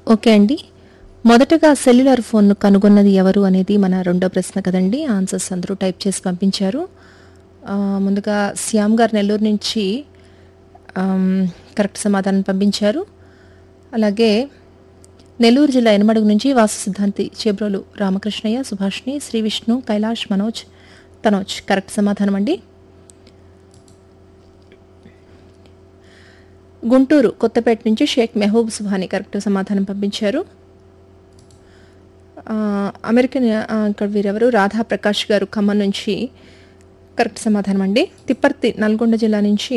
okay అండి మొదటగా cellular ఫోన్ను కనుగొన్నది ఎవరు అనేది మన రెండో ప్రశ్న కదండి ఆన్సర్స్ అందరూ టైప్ చేసి పంపించారు ఆ, ముందుగా శ్యామ్ గారు నెల్లూరు నుంచి ఆమ్, కరెక్ట్ సమాధానం పంపించారు అలాగే నెల్లూరు జిల్లా ఎనమడుగు నుంచి వాసు సిద్ధాంతి చేబ్రోలు రామకృష్ణయ్య సుభాష్ని శ్రీ విష్ణు కైలాష్ మనోజ్ తనోజ్ కరెక్ట్ సమాధానం అండి గుంటూరు కొత్తపేట నుంచి షేక్ మెహబూబ్ సుభాని కరెక్ట్ సమాధానం పంపించారు ఆ, అమెరికన్ ఆ, ఇక్కడ వీరెవరు రాధా ప్రకాష్ గారు ఖమ్మం నుంచి కరెక్ట్ సమాధానం అండి తిప్పర్తి నల్గొండ జిల్లా నుంచి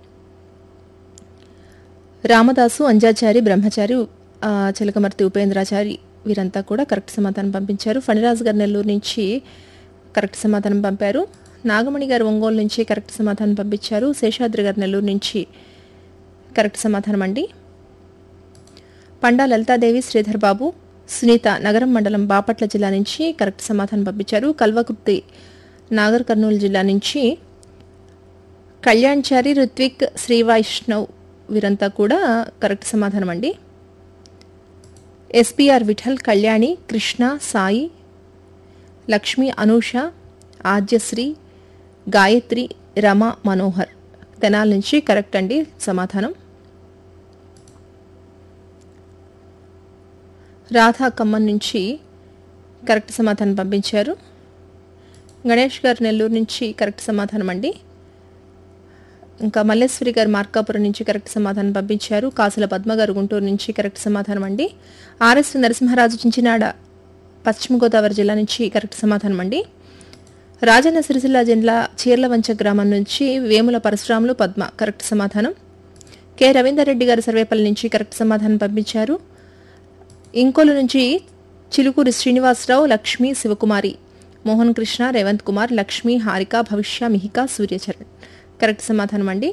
రామదాసు అంజాచారి బ్రహ్మచారి ఆ, చిలకమర్తి ఉపేంద్రాచారి వీరంతా కూడా కరెక్ట్ సమాధానం పంపించారు ఫణిరాజు గారు నెల్లూరు నుంచి కరెక్ట్ సమాధానం పంపారు నాగమణి గారు ఒంగోలు నుంచి కరెక్ట్ సమాధానం పంపించారు శేషాద్రి గారు నెల్లూరు నుంచి కరెక్ట్ సమాధానం అండి పండా లలితాదేవి శ్రీధర్ బాబు సునీత నగరం మండలం బాపట్ల జిల్లా నుంచి కరెక్ట్ సమాధానం పంపించారు కల్వకుర్తి నాగర్ కర్నూలు జిల్లా నుంచి కళ్యాణ్చారి రుత్విక్ శ్రీ వైష్ణవ్ వీరంతా కూడా కరెక్ట్ సమాధానం అండి ఎస్పీఆర్ విఠల్ కళ్యాణి కృష్ణ సాయి లక్ష్మి అనూష ఆద్యశ్రీ గాయత్రి రమ మనోహర్ తెనాల నుంచి కరెక్ట్ అండి సమాధానం రాధా ఖమ్మం నుంచి కరెక్ట్ సమాధానం పంపించారు గణేష్ గారు నెల్లూరు నుంచి కరెక్ట్ సమాధానం అండి ఇంకా మల్లేశ్వరి గారు మార్కాపురం నుంచి కరెక్ట్ సమాధానం పంపించారు కాసుల పద్మ గారు గుంటూరు నుంచి కరెక్ట్ సమాధానం అండి ఆర్ఎస్ నరసింహరాజు చించినాడ పశ్చిమ గోదావరి జిల్లా నుంచి కరెక్ట్ సమాధానం అండి రాజన్న సిరిసిల్ల జిల్లా చీర్లవంచ గ్రామం నుంచి వేముల పరశురాములు పద్మ కరెక్ట్ సమాధానం కె రవీందర్ రెడ్డి గారు సర్వేపల్లి నుంచి కరెక్ట్ సమాధానం పంపించారు ఇంకోలు నుంచి చిలుకూరి శ్రీనివాసరావు లక్ష్మి శివకుమారి మోహన్ కృష్ణ రేవంత్ కుమార్ లక్ష్మి హారిక భవిష్య మిహిక సూర్యచరణ్ కరెక్ట్ సమాధానం అండి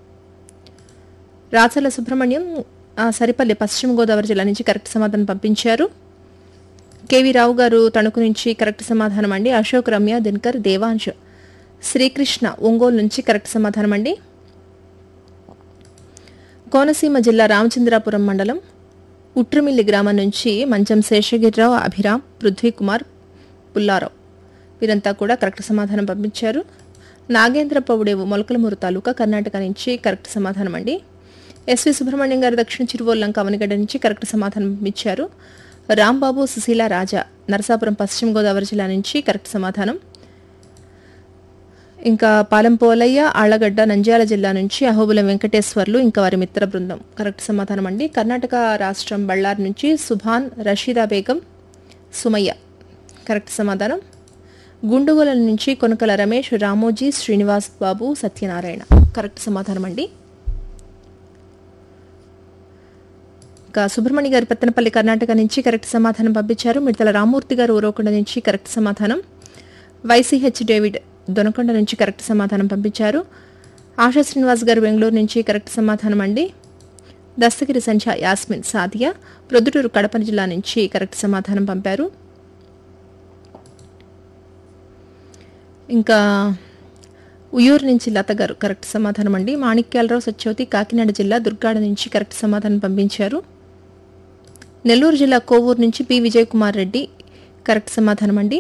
రాచల సుబ్రహ్మణ్యం ఆ, సరిపల్లి పశ్చిమ గోదావరి జిల్లా నుంచి కరెక్ట్ సమాధానం పంపించారు కేవీ రావు గారు తణుకు నుంచి కరెక్ట్ సమాధానం అండి అశోక్ రమ్య దినకర్ దేవాంశ్ శ్రీకృష్ణ ఒంగోలు నుంచి కరెక్ట్ సమాధానం అండి కోనసీమ జిల్లా రామచంద్రాపురం మండలం ఉట్రుమిల్లి గ్రామం నుంచి మంచం శేషగిరిరావు అభిరామ్ పృథ్వీకుమార్ పుల్లారావు వీరంతా కూడా కరెక్ట్ సమాధానం పంపించారు నాగేంద్ర పౌడేవు మొలకలమూరు తాలూకా కర్ణాటక నుంచి కరెక్ట్ సమాధానం అండి ఎస్వి సుబ్రహ్మణ్యం గారు దక్షిణ చిరువోల్లంక అవనిగడ్డ నుంచి కరెక్ట్ సమాధానం పంపించారు రాంబాబు సుశీల రాజా నరసాపురం పశ్చిమ గోదావరి జిల్లా నుంచి కరెక్ట్ సమాధానం ఇంకా పాలంపోలయ్య ఆళ్లగడ్డ నంద్యాల జిల్లా నుంచి అహోబులం వెంకటేశ్వర్లు ఇంకా వారి మిత్ర బృందం కరెక్ట్ సమాధానం అండి కర్ణాటక రాష్ట్రం బళ్ళారి నుంచి సుభాన్ రషీదా బేగం సుమయ్య కరెక్ట్ సమాధానం గుండుగోల నుంచి కొనకల రమేష్ రామోజీ శ్రీనివాస్ బాబు సత్యనారాయణ కరెక్ట్ సమాధానం అండి ఇంకా సుబ్రహ్మణ్య గారు పెత్తనపల్లి కర్ణాటక నుంచి కరెక్ట్ సమాధానం పంపించారు మిడతల రామూర్తి గారు ఊరకొండ నుంచి కరెక్ట్ సమాధానం వైసీహెచ్ డేవిడ్ దొనకొండ నుంచి కరెక్ట్ సమాధానం పంపించారు ఆశా శ్రీనివాస్ గారు బెంగళూరు నుంచి కరెక్ట్ సమాధానం అండి దస్తగిరి సంధ్య యాస్మిన్ సాదియా ప్రొద్దుటూరు కడప జిల్లా నుంచి కరెక్ట్ సమాధానం పంపారు ఇంకా ఉయ్యూరు నుంచి లత గారు కరెక్ట్ సమాధానం అండి మాణిక్యాలరావు సత్యవతి కాకినాడ జిల్లా దుర్గాడ నుంచి కరెక్ట్ సమాధానం పంపించారు నెల్లూరు జిల్లా కోవూరు నుంచి పి విజయ్ కుమార్ రెడ్డి కరెక్ట్ సమాధానం అండి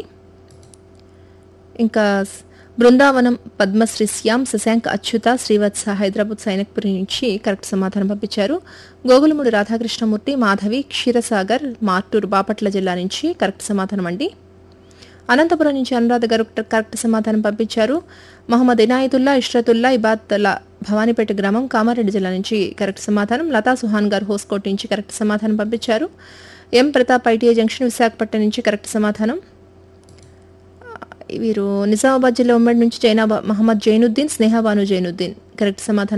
ఇంకా స్- బృందావనం పద్మశ్రీ శ్యామ్ శశాంక్ అచ్యుత శ్రీవత్స హైదరాబాద్ సైనిక్పురి నుంచి కరెక్ట్ సమాధానం పంపించారు గోగులమూడి రాధాకృష్ణమూర్తి మాధవి క్షీరసాగర్ మార్టూరు బాపట్ల జిల్లా నుంచి కరెక్ట్ సమాధానం అండి అనంతపురం నుంచి అనురాధ గారు కరెక్ట్ సమాధానం పంపించారు మహమ్మద్ ఇనాయతుల్లా ఇష్రతుల్లా ఇబాద్తుల్లా భవానీపేట గ్రామం కామారెడ్డి జిల్లా నుంచి కరెక్ట్ సమాధానం లతా సుహాన్ గారు హోస్కోట్ నుంచి కరెక్ట్ సమాధానం పంపించారు M Pratap ITI junction Visakhapatnam నుంచి కరెక్ట్ సమాధానం వీరు నిజామాబాద్ జిల్లా ఉమ్మడి నుంచి జైనాబా మహమ్మద్ జైనుద్దీన్ స్నేహాబాను జైనుద్దీన్ కరెక్ట్ సమాధానం